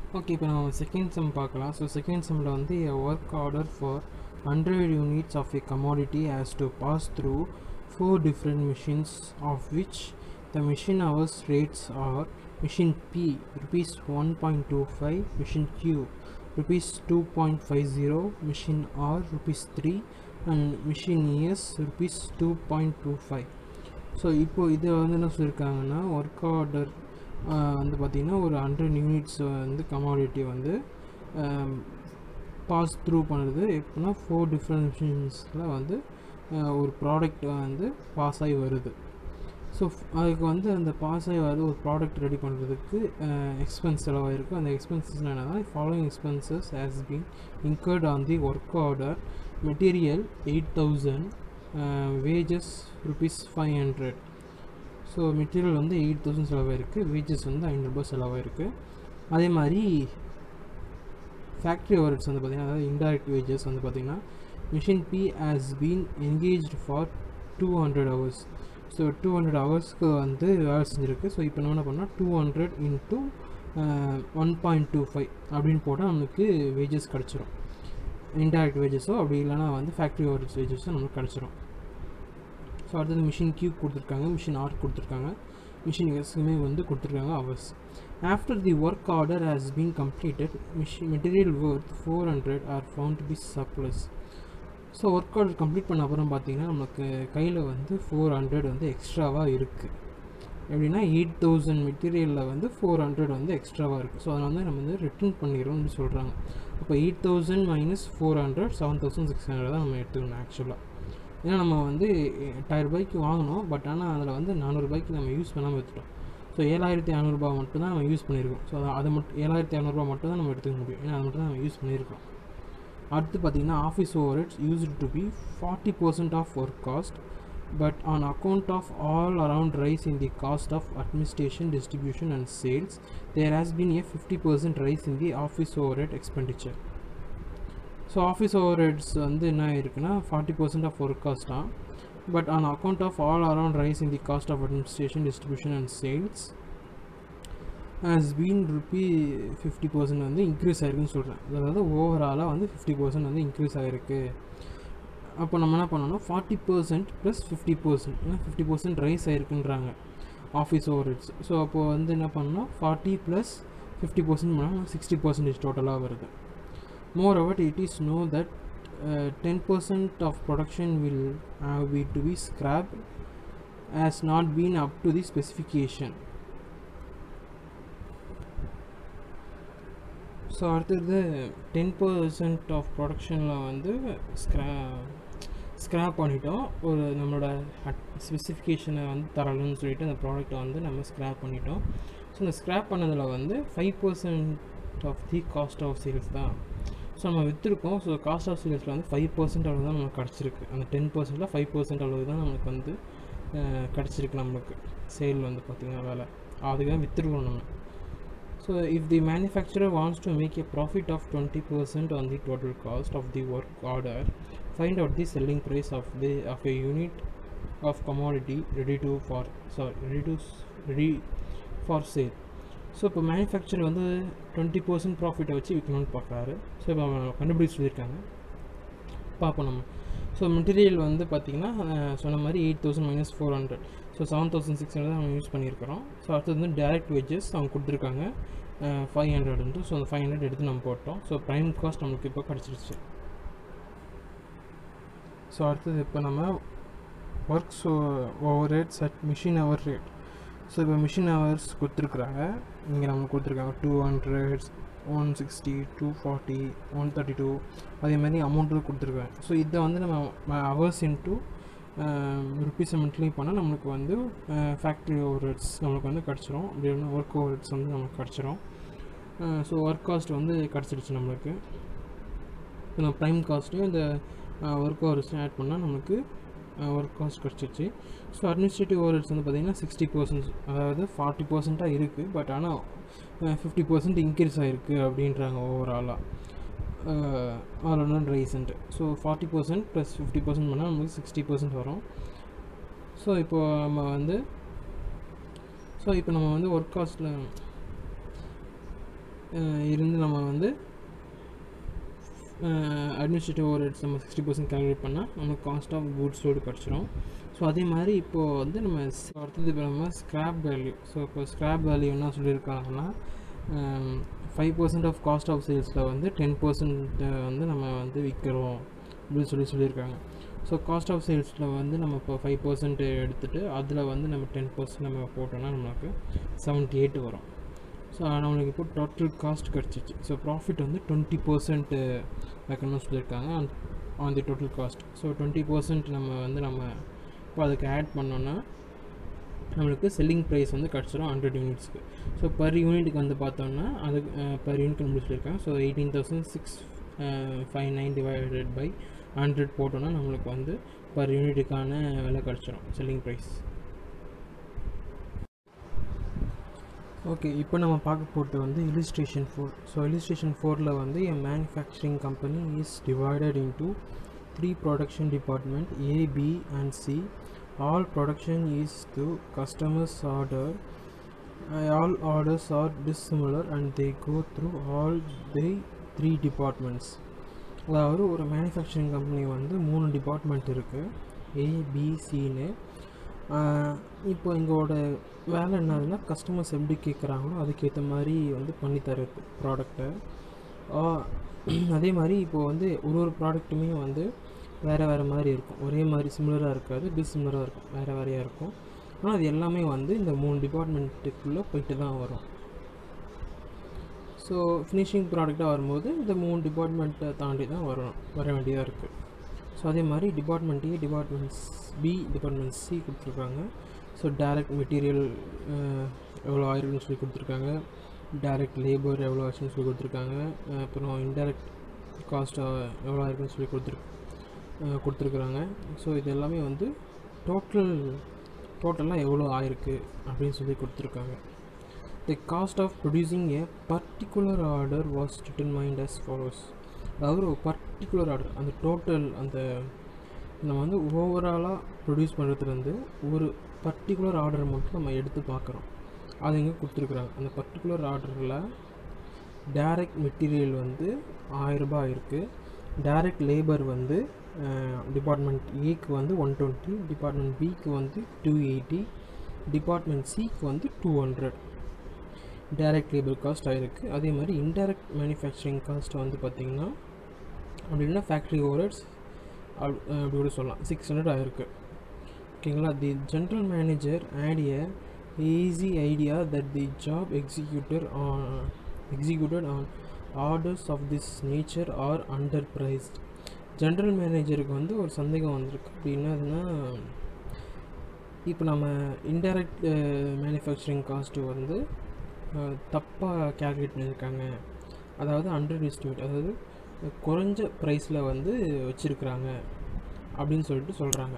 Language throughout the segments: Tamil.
ஓகே இப்போ நம்ம செகண்ட் செம் பார்க்கலாம் ஸோ செகண்ட் செம்மில் வந்து a work order for 100 units of a commodity has to pass through four different machines of which the machine hours rates are machine P rupees 1.25 machine Q rupees 2.50 machine R rupees 3 and machine ES rupees 2.25 so இப்போ இது வந்து என்ன சொல்லியிருக்காங்கன்னா ஒர்க் ஆர்டர் வந்து பார்த்திங்கன்னா ஒரு ஹண்ட்ரட் யூனிட்ஸ் வந்து கமாடிட்டி வந்து பாஸ் த்ரூ பண்ணுறது எப்படின்னா ஃபோர் டிஃப்ரெண்ட் மிஷின்ஸில் வந்து அஹ், ஒரு ப்ராடக்ட் வந்து பாஸ் ஆகி வருது ஸோ அதுக்கு வந்து அந்த பாஸ் ஆகி வர ஒரு ப்ராடக்ட் ரெடி பண்ணுறதுக்கு எக்ஸ்பென்ஸ் செலவாயிருக்கு அந்த எக்ஸ்பென்சஸ் என்னென்னா following expenses has been incurred on the work order material eight thousand wages rupees five hundred so material வந்து எயிட் தௌசண்ட் செலவாயிருக்கு வேஜஸ் வந்து ஐநூறுரூபா செலவாயிருக்கு அதே மாதிரி ஃபேக்ட்ரி ஓவர்ஸ் வந்து பார்த்திங்கன்னா அதாவது இன்டைரக்ட் வேஜஸ் வந்து பார்த்திங்கன்னா machine P has been engaged for two hundred hours so two hundred ஹவர்ஸ்க்கு வந்து வேலை செஞ்சுருக்கு ஸோ இப்போ நம்ம என்ன பண்ணால் two hundred into one point two five அப்படின்னு போட்டால் நமக்கு வேஜஸ் கிடச்சிரும் இன்டைரக்ட் வேஜஸோ அப்படி இல்லைனா வந்து ஃபேக்ட்ரி ஓவர்ஸ் வேஜஸோ நமக்கு கிடச்சிரும் ஸோ அடுத்தது மிஷின் கியூ கொடுத்துருக்காங்க மிஷின் ஆர் கொடுத்துருக்காங்க மிஷின் எஸ்க்குமே வந்து கொடுத்துருக்காங்க hours after the work order has been completed machine material worth four hundred are found to be surplus so work order complete பண்ண அப்புறம் பார்த்தீங்கன்னா நமக்கு கையில் வந்து ஃபோர் ஹண்ட்ரட் வந்து எக்ஸ்ட்ராவாக இருக்குது எப்படின்னா எயிட் தௌசண்ட் மெட்டீரியலில் வந்து ஃபோர் ஹண்ட்ரட் வந்து எக்ஸ்ட்ராவாக இருக்குது ஸோ அதனால் வந்து நம்ம வந்து ரிட்டர்ன் பண்ணிடுறோம்னு சொல்கிறாங்க அப்போ eight thousand minus four hundred seven thousand six hundred தான் நம்ம எடுத்துக்கணும் ஆக்சுவலாக ஏன்னா நம்ம வந்து எட்டாயிரம் ரூபாய்க்கு வாங்கினோம் பட் ஆனால் அதில் வந்து நானூறுபாய்க்கு நம்ம யூஸ் பண்ணாமல் எடுத்துட்டோம் ஸோ ஏழாயிரத்தி ஐநூறுரூபா மட்டும் தான் நம்ம யூஸ் பண்ணியிருக்கோம் ஸோ அதை அதை மட்டும் ஏழாயிரத்தி ஐநூறுரூபா மட்டும் தான் நம்ம எடுத்துக்க முடியும் ஏன்னா அது மட்டும் தான் நம்ம யூஸ் பண்ணியிருக்கோம் அடுத்து பார்த்தீங்கன்னா office over it's used to be forty percent of work cost but on account of all around rise in the cost of administration distribution and sales there has been a fifty percent rise in the office overhead expenditure so office overheads வந்து என்ன இருக்குன்னா forty percent of work cost தான் but on account of all around rise in the cost of administration distribution and sales has been rupee fifty percent வந்து இன்க்ரீஸ் ஆயிருக்குன்னு சொல்கிறேன் அதாவது ஓவராலாக வந்து ஃபிஃப்டி பர்சன்ட் வந்து இன்க்ரீஸ் ஆகிருக்கு அப்போ நம்ம என்ன பண்ணணும் forty percent plus fifty percent ஏன்னா ஃபிஃப்டி பர்சன்ட் ரைஸ் ஆயிருக்குன்றாங்க ஆஃபீஸ் ஓவர் ஹெட்ஸ் ஸோ அப்போது வந்து என்ன பண்ணணும் ஃபார்ட்டி ப்ளஸ் ஃபிஃப்டி பர்சன்ட் பண்ணால் சிக்ஸ்டி பர்சன்டேஜ் டோட்டலாக வருது Moreover, it is known that uh, 10% of production will have be to be scrapped has not been up to the specification. So அடுத்தது டென் பர்சன்ட் ஆஃப் ப்ரொடக்ஷனில் வந்து ஸ்க்ரா ஸ்க்ராப் பண்ணிட்டோம் ஒரு நம்மளோட ஸ்பெசிஃபிகேஷனை வந்து தரலன்னு சொல்லிட்டு அந்த ப்ராடக்ட்டை வந்து நம்ம ஸ்க்ராப் பண்ணிட்டோம் ஸோ இந்த ஸ்க்ராப் பண்ணதில் வந்து five percent of the cost of sales தான் ஸோ நம்ம விற்றுருக்கோம் ஸோ காஸ்ட் ஆஃப் சேல்ஸில் வந்து ஃபைவ் பர்சன்ட் அளவு தான் நமக்கு கிடச்சிருக்கு அந்த டென் பர்சன்ட்டில் ஃபைவ் பர்சன்ட் அளவு தான் நமக்கு வந்து கிடச்சிருக்கு நம்மளுக்கு சேல் வந்து பார்த்திங்கன்னா வேலை அதுக்கு தான் விற்றுருக்கோம் நம்ம so if the manufacturer wants to make a profit of twenty percent on the total cost of the work order find out the selling price of the of a unit of commodity ready to for sorry ready to ready for sale so இப்போ மேனுஃபேக்சர் வந்து டுவெண்ட்டி பர்சன்ட் ப்ராஃபிட்டை வச்சு விற்கணும்னு பார்க்குறாரு ஸோ இப்போ அவன் கண்டுபிடிச்சி சொல்லியிருக்காங்க பார்ப்போம் நம்ம ஸோ மெட்டீரியல் வந்து பார்த்திங்கன்னா சொன்ன மாதிரி eight thousand minus four hundred so seven thousand six hundred நம்ம யூஸ் பண்ணியிருக்கிறோம் ஸோ அடுத்தது வந்து டேரக்ட் வேஜஸ் அவங்க கொடுத்துருக்காங்க ஃபைவ் ஹண்ட்ரட் வந்து ஸோ அந்த ஃபைவ் ஹண்ட்ரட் எடுத்து நம்ம போட்டோம் ஸோ ப்ரைம் காஸ்ட் நமக்கு இப்போ கிடச்சிருச்சு ஸோ அடுத்தது இப்போ நம்ம works over rates at machine hour rate so இப்போ மிஷின் ஹவர்ஸ் கொடுத்துருக்குறாங்க இங்கே நம்ம கொடுத்துருக்காங்க two hundred one sixty two forty one thirty two அதே மாதிரி அமௌண்ட்டும் கொடுத்துருக்காங்க ஸோ இதை வந்து நம்ம ஹவர்ஸ் இன்ட்டு ருபீஸ் மந்த்லி பண்ணால் நம்மளுக்கு வந்து ஃபேக்ட்ரி ஓவர் ஹெட்ஸ் நம்மளுக்கு வந்து கிடச்சிரும் அப்படி இல்லைன்னா ஒர்க் ஓவர் ஹெட்ஸ் வந்து நமக்கு கிடச்சிரும் ஸோ ஒர்க் காஸ்ட் வந்து கிடச்சிருச்சு நம்மளுக்கு இப்போ நம்ம ப்ரைம் காஸ்ட்டையும் இந்த ஒர்க் ஹவர்ஸையும் ஆட் பண்ணால் நமக்கு ஒர்க் காஸ்ட் கிடச்சிருச்சு ஸோ அட்மினிஸ்ட்ரேட்டிவ் ஓவர்ஸ் வந்து பார்த்திங்கன்னா சிக்ஸ்டி பர்சன்ட் அதாவது ஃபார்ட்டி பர்சண்ட்டாக இருக்குது பட் ஆனால் ஃபிஃப்டி பர்சன்ட் இன்க்ரீஸ் ஆகிருக்கு அப்படின்றாங்க ஓவராலாக all one recent so forty percent plus fifty percent பண்ணால் நமக்கு சிக்ஸ்டி பர்சன்ட் வரும் ஸோ இப்போ நம்ம வந்து ஸோ இப்போ நம்ம வந்து ஒர்க் காஸ்ட்டில் இருந்து நம்ம வந்து அட்மினிஸ்ட்ரேட்டிவ் ஓவர் நம்ம சிக்ஸ்டி பர்சன்ட் கேல்குலேட் பண்ணால் நமக்கு காஸ்ட் ஆஃப் கூட்ஸோடு கிடச்சிரும் ஸோ அதே மாதிரி இப்போது வந்து நம்ம அடுத்தது இப்போ நம்ம ஸ்க்ராப் வேல்யூ ஸோ இப்போ ஸ்க்ராப் வேல்யூ என்ன சொல்லியிருக்காங்கன்னா five percent of cost of சேல்ஸில் வந்து டென் பர்சன்ட் வந்து நம்ம வந்து விற்கிறோம் அப்படின்னு சொல்லி சொல்லியிருக்காங்க ஸோ காஸ்ட் ஆஃப் சேல்ஸில் வந்து நம்ம இப்போ ஃபைவ் பர்சன்ட் எடுத்துகிட்டு அதில் வந்து நம்ம டென் பர்சன்ட் நம்ம போட்டோம்னா நம்மளுக்கு செவன்ட்டி எயிட் வரும் ஸோ நம்மளுக்கு இப்போ டோட்டல் காஸ்ட் கிடச்சிச்சு ஸோ ப்ராஃபிட் வந்து டுவெண்ட்டி பர்சன்ட் வைக்கணும்னு சொல்லியிருக்காங்க on on the total cost so twenty percent நம்ம வந்து நம்ம இப்போ அதுக்கு ஆட் பண்ணோன்னா நம்மளுக்கு செல்லிங் ப்ரைஸ் வந்து கிடச்சிரும் ஹண்ட்ரட் யூனிட்ஸ்க்கு ஸோ பர் யூனிட்டுக்கு வந்து பார்த்தோம்னா அதுக்கு பர் யூனிட் நம்ம சொல்லியிருக்காங்க so eighteen thousand six five nine divided by hundred போட்டோன்னா நம்மளுக்கு வந்து பர் யூனிட்டுக்கான விலை கிடச்சிரும் செல்லிங் ப்ரைஸ் ஓகே இப்போ நம்ம பார்க்க போகிறது வந்து illustration ஃபோர் ஸோ illustration ஃபோரில் வந்து an manufacturing company is divided into three production department A B and C all production is to customers order all orders are dissimilar and they go through all the three departments அதாவது ஒரு மேனுஃபேக்சரிங் கம்பெனி வந்து மூணு டிபார்ட்மெண்ட் இருக்குது ஏபிசின்னு இப்போ எங்களோட வேலை என்னதுன்னா கஸ்டமர்ஸ் எப்படி கேட்குறாங்களோ அதுக்கேற்ற மாதிரி வந்து பண்ணி தரது ப்ராடக்டை அதே மாதிரி இப்போது வந்து ஒரு ஒரு ப்ராடக்ட்டுமே வந்து வேறு வேறு மாதிரி இருக்கும் ஒரே மாதிரி சிமிலராக இருக்காது டிஸ்சிமிலராக இருக்கும் வேறு வேறையாக இருக்கும் ஆனால் அது எல்லாமே வந்து இந்த மூணு டிபார்ட்மெண்ட்டுக்குள்ளே போயிட்டு தான் வரும் ஸோ ஃபினிஷிங் ப்ராடக்டாக வரும்போது இந்த மூணு டிபார்ட்மெண்ட்டை தாண்டி தான் வரும் வர வேண்டியதாக இருக்குது ஸோ அதே மாதிரி department A departments B department C கொடுத்துருக்காங்க ஸோ டேரக்ட் மெட்டீரியல் எவ்வளோ ஆயிருக்குன்னு சொல்லி கொடுத்துருக்காங்க டேரக்ட் லேபர் எவ்வளோ ஆச்சுன்னு சொல்லி கொடுத்துருக்காங்க அஹ் அப்புறம் இன்டெரக்ட் காஸ்ட் எவ்வளோ ஆயிருக்குன்னு சொல்லி கொடுத்துரு அஹ் கொடுத்துருக்குறாங்க ஸோ இது எல்லாமே வந்து டோட்டல் டோட்டலாக எவ்வளோ ஆயிருக்கு அப்படின்னு சொல்லி கொடுத்துருக்காங்க the cost of producing a particular order was determined as follows அதாவது ஒரு பர்டிகுலர் ஆர்டர் அந்த டோட்டல் அந்த நம்ம வந்து ஓவராலாக ப்ரொடியூஸ் பண்ணுறதுலேருந்து ஒரு பர்டிகுலர் ஆர்டர் மட்டும் நம்ம எடுத்து பார்க்குறோம் அது இங்கே கொடுத்துருக்குறாங்க அந்த பர்டிகுலர் ஆர்டரில் டைரக்ட் மெட்டீரியல் வந்து ஆயிரரூபா இருக்குது டைரக்ட் லேபர் வந்து டிபார்ட்மெண்ட் ஏக்கு வந்து ஒன் டுவெண்ட்டி டிபார்ட்மெண்ட் பிக்கு வந்து டூ எயிட்டி டிபார்ட்மெண்ட் சிக்கு வந்து two hundred direct labour cost ஆகிருக்கு அதே மாதிரி இன்டைரக்ட் மேனுஃபேக்சரிங் காஸ்ட் வந்து பார்த்திங்கன்னா அப்படின்னா ஃபேக்ட்ரி ஓவர்ஸ் அப்படி அப்படி கூட சொல்லலாம் சிக்ஸ் ஹண்ட்ரட் ஆகிருக்கு ஓகேங்களா the general manager had a easy idea that the job executor on executed on orders of this nature are under priced general மேனேஜருக்கு வந்து ஒரு சந்தேகம் வந்திருக்கு அப்படின்னா அதுனா இப்போ நம்ம இன்டைரக்ட் மேனுஃபேக்சரிங் காஸ்ட்டு வந்து தப்பாக கேல்குலேட் பண்ணியிருக்காங்க அதாவது அண்டர் டிஸ்ட்ரிபியூட் அதாவது குறைஞ்ச ப்ரைஸில் வந்து வச்சுருக்குறாங்க அப்படின்னு சொல்லிட்டு சொல்கிறாங்க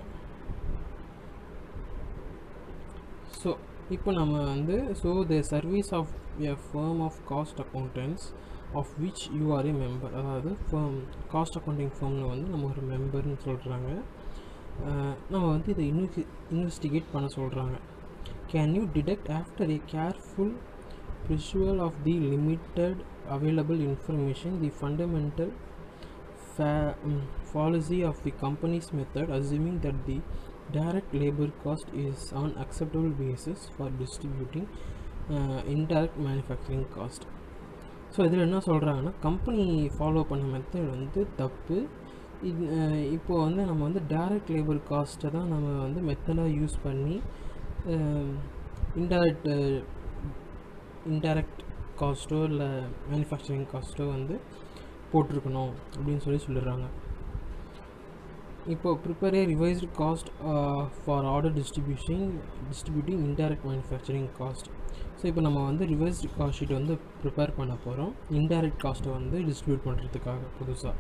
ஸோ இப்போ நம்ம வந்து so the service of a firm of cost accountants of which you are a member அதாவது ஃபேர்ம் காஸ்ட் அக்கௌண்டிங் ஃபேர்மில் வந்து நம்ம ஒரு மெம்பர்னு சொல்கிறாங்க நம்ம வந்து இதை இன்வெஸ்டி இன்வெஸ்டிகேட் பண்ண சொல்கிறாங்க can you detect after a careful visual of the limited available information the fundamental fa- um, fallacy of the company's method assuming that the direct labor cost is on acceptable basis for distributing uh, indirect manufacturing cost so இதில் என்ன சொல்கிறாங்கன்னா கம்பெனி ஃபாலோ பண்ண மெத்தட் வந்து தப்பு இது இப்போது வந்து நம்ம வந்து டைரக்ட் லேபர் காஸ்ட்டை தான் நம்ம வந்து மெத்தடாக யூஸ் பண்ணி இன்டைரக்ட் இன்டைரக்ட் காஸ்ட்டோ இல்லை மேனுஃபேக்சரிங் காஸ்ட்டோ வந்து போட்டிருக்கணும் அப்படின்னு சொல்லி சொல்லிடுறாங்க இப்போ prepare a revised cost for order distribution distributing indirect manufacturing cost so இப்போ நம்ம வந்து ரிவைஸ்டு காஸ்ட் ஷீட் வந்து ப்ரிப்பேர் பண்ண போகிறோம் இன்டைரக்ட் காஸ்ட்டை வந்து டிஸ்ட்ரிபியூட் பண்ணுறதுக்காக புதுசாக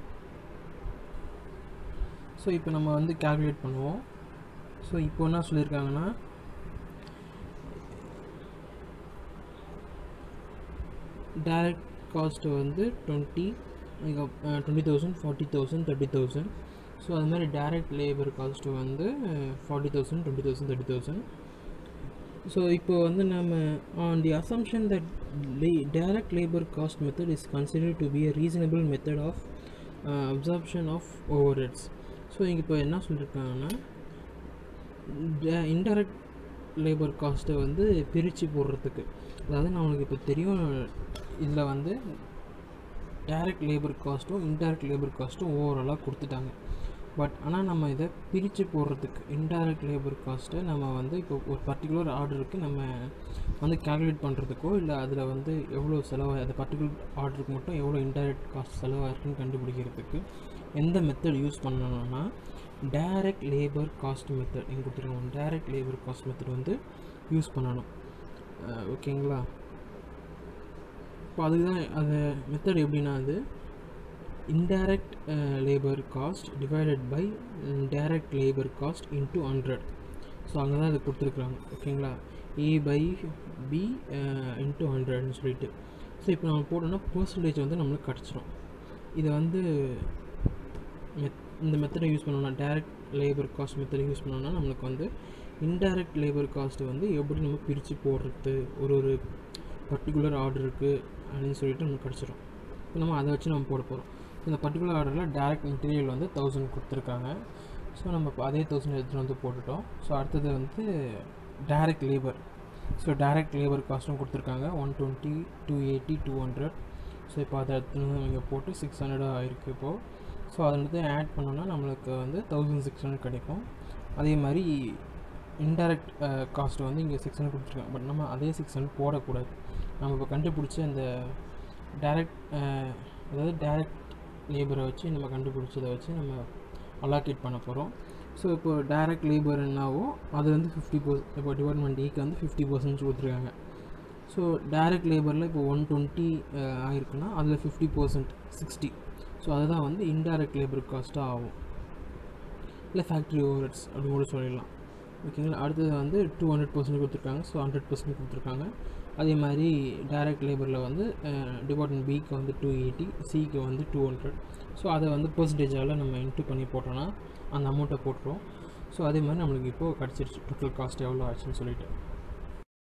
ஸோ இப்போ நம்ம வந்து கேல்குலேட் பண்ணுவோம் ஸோ இப்போ என்ன சொல்லியிருக்காங்கன்னா டைரக்ட் காஸ்ட்டு வந்து twenty twenty thousand forty thousand thirty thousand so அது மாதிரி டைரக்ட் லேபர் காஸ்ட்டு வந்து forty thousand twenty thousand thirty thousand so இப்போ வந்து நம்ம on the assumption that direct labour cost method is considered to be a reasonable method of absorption of overheads so இங்கே இப்போ என்ன சொல்லியிருக்காங்கன்னா இன்டைரக்ட் லேபர் காஸ்ட்டை வந்து பிரித்து போடுறதுக்கு அதாவது நம்மளுக்கு இப்போ தெரியும் இதில் வந்து டைரக்ட் லேபர் காஸ்ட்டும் இன்டைரக்ட் லேபர் காஸ்ட்டும் ஓவராலாக கொடுத்துட்டாங்க பட் ஆனால் நம்ம இதை பிரித்து போடுறதுக்கு இன்டைரக்ட் லேபர் காஸ்ட்டை நம்ம வந்து இப்போ ஒரு பர்டிகுலர் ஆர்டருக்கு நம்ம வந்து கால்குலேட் பண்ணுறதுக்கோ இல்லை அதில் வந்து எவ்வளோ செலவாக அந்த பர்டிகுலர் ஆர்டருக்கு மட்டும் எவ்வளோ இன்டைரக்ட் காஸ்ட் செலவாயிருக்குன்னு கண்டுபிடிக்கிறதுக்கு எந்த மெத்தட் யூஸ் பண்ணணும்னா டைரக்ட் லேபர் காஸ்ட் மெத்தட் இங்கே கொடுத்துருக்காங்க டைரக்ட் லேபர் காஸ்ட் மெத்தட் வந்து யூஸ் பண்ணணும் ஓகேங்களா இப்போ அதுதான் அந்த மெத்தட் எப்படின்னா அது indirect labour cost divided by direct labour cost into hundred so அங்கே தான் இது கொடுத்துருக்குறாங்க ஓகேங்களா ஏ பை பி இன்ட்டு ஹண்ட்ரட்னு சொல்லிட்டு ஸோ இப்போ நம்ம போட்டோம்னா பர்சன்டேஜ் வந்து நம்மளுக்கு கிடச்சிரும் இதை வந்து மெத் இந்த மெத்தடை யூஸ் பண்ணோம்னா டைரக்ட் லேபர் காஸ்ட் மெத்தடை யூஸ் பண்ணோம்னா நம்மளுக்கு வந்து இன்டைரக்ட் லேபர் காஸ்ட்டு வந்து எப்படி நம்ம பிரித்து போடுறது ஒரு ஒரு பர்டிகுலர் ஆர்டருக்கு அப்படின்னு சொல்லிட்டு நமக்கு கிடச்சிரும் இப்போ நம்ம அதை வச்சு நம்ம போட போகிறோம் இந்த பர்டிகுலர் ஆர்டரில் டேரக்ட் மெட்டீரியல் வந்து தௌசண்ட் கொடுத்துருக்காங்க ஸோ நம்ம இப்போ அதே தௌசண்ட் எடுத்துகிட்டு வந்து போட்டுட்டோம் ஸோ அடுத்தது வந்து direct labour so direct labour காஸ்ட்டும் கொடுத்துருக்காங்க one twenty two eighty two hundred so இப்போ அதை எடுத்துன்னு இங்கே போட்டு சிக்ஸ் ஹண்ட்ரடாக ஆயிருக்கு இப்போது ஸோ அதை வந்து ஆட் பண்ணோன்னா நம்மளுக்கு வந்து தௌசண்ட் சிக்ஸ் ஹண்ட்ரட் கிடைக்கும் அதே மாதிரி இன்டைரக்ட் காஸ்ட் வந்து இங்கே சிக்ஸ் ஹண்ட்ரட் கொடுத்துருக்காங்க பட் நம்ம அதே சிக்ஸ் ஹண்ட்ரட் போடக்கூடாது நம்ம இப்போ கண்டுபிடிச்ச அந்த டேரக்ட் அதாவது டேரக்ட் லேபரை வச்சு நம்ம கண்டுபிடிச்சதை வச்சு நம்ம அலாக்கேட் பண்ண போகிறோம் ஸோ இப்போ டேரக்ட் லேபர் என்னாவோ அது வந்து ஃபிஃப்டி பர்ஸ் இப்போ டிபார்ட்மெண்ட் ஏக்கு வந்து ஃபிஃப்டி பர்சன்ட் கொடுத்துருக்காங்க ஸோ டேரக்ட் லேபரில் இப்போ ஒன் டுவெண்ட்டி ஆயிருக்குன்னா அதில் ஃபிஃப்டி பர்சன்ட் சிக்ஸ்டி ஸோ அதுதான் வந்து இன்டைரக்ட் லேபர் காஸ்ட்டாக ஆகும் இல்லை ஃபேக்ட்ரி ஓவர்ஹெட்ஸ் அப்படின்னு கூட சொல்லிடலாம் ஓகேங்களா அடுத்தது வந்து டூ ஹண்ட்ரட் பர்சன்ட் கொடுத்துருக்காங்க ஸோ ஹண்ட்ரட் பர்சன்ட் கொடுத்துருக்காங்க அதே மாதிரி டைரக்ட் லேபரில் வந்து டிபார்ட்மெண்ட் பிக்கு வந்து டூ எயிட்டி சிக்கு வந்து டூ ஹண்ட்ரட் ஸோ அதை வந்து பர்சன்டேஜால் நம்ம இன்ட்டு பண்ணி போட்டோன்னா அந்த அமௌண்ட்டை போட்டுருவோம் ஸோ அதே மாதிரி நம்மளுக்கு இப்போது கிடச்சிருச்சு டோட்டல் காஸ்ட் எவ்வளோ ஆச்சுன்னு சொல்லிட்டு